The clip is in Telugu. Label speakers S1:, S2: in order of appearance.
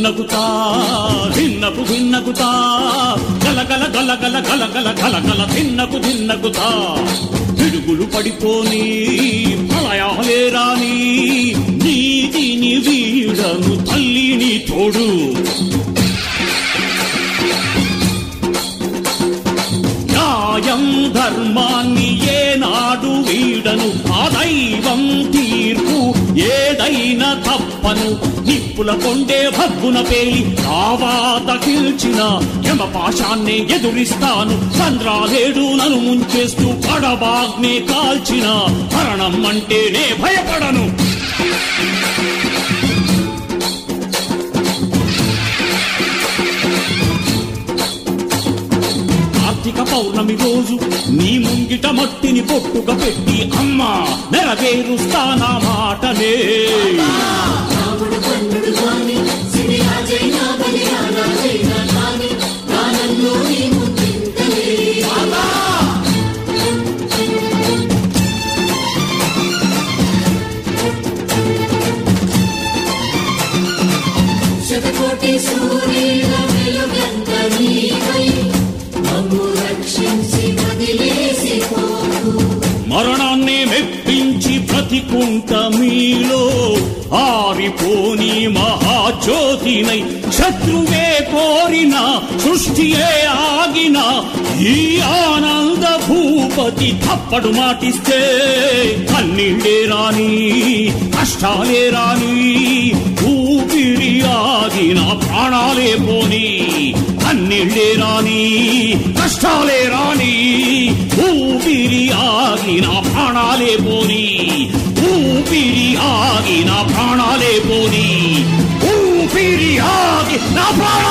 S1: భిన్నకుతా భిన్నకు భిన్నకుతా గల గల గల గల గల గల గల గల భిన్నకు భిన్నకుతా పిడుగులు పడిపోని ప్రళయాలే రాని నీతిని వీడను తల్లిని తోడు న్యాయం ధర్మాన్ని ఏనాడు వీడను ఆ దైవం తీర్పు ఏదైనా తప్పను నిప్పుల కొండే భగ్గున పేలి కావాత కీల్చిన యమ పాశాన్నే ఎదురిస్తాను చంద్రాలేడు నన్ను ముంచేస్తూ పడబాగ్నే కాల్చిన మరణం అంటేనే భయపడను కార్తీక పౌర్ణమి రోజు నీ ముంగిట మట్టిని పొట్టుగా పెట్టి అమ్మా నెరవేరుస్తానా మాటనే
S2: రాముడు కన్నుడు కాని సిరి రాజైనా బలి రాజైనా కాని ప్రాణంలో నీ ముందుంటలే శతకోటి సూర్యుల వెలుగంత నీవై మమ్ము రక్షించి వదిలేసి పోకు
S1: మరణాన్ని మెప్పించి బ్రతికుంట మీలో ఆరిపోని మహాజ్యోతినై శత్రువే కోరిన సృష్టియే ఆగిన ఈ ఆనంద భూపతి తప్పడు మాటిస్తే కన్నీళ్ళే రాని కష్టాలే రాని ఊపిరి ఆగిన ప్రాణాలే పోని కన్నీళ్ళే రాని కష్టాలే రాని ఊపిరి ఆగిన ప్రాణాలే పోని ఊపిరి ఆగిన ప్రాణాలే పోని ఊపిరి ఆగి నా ప్రాణ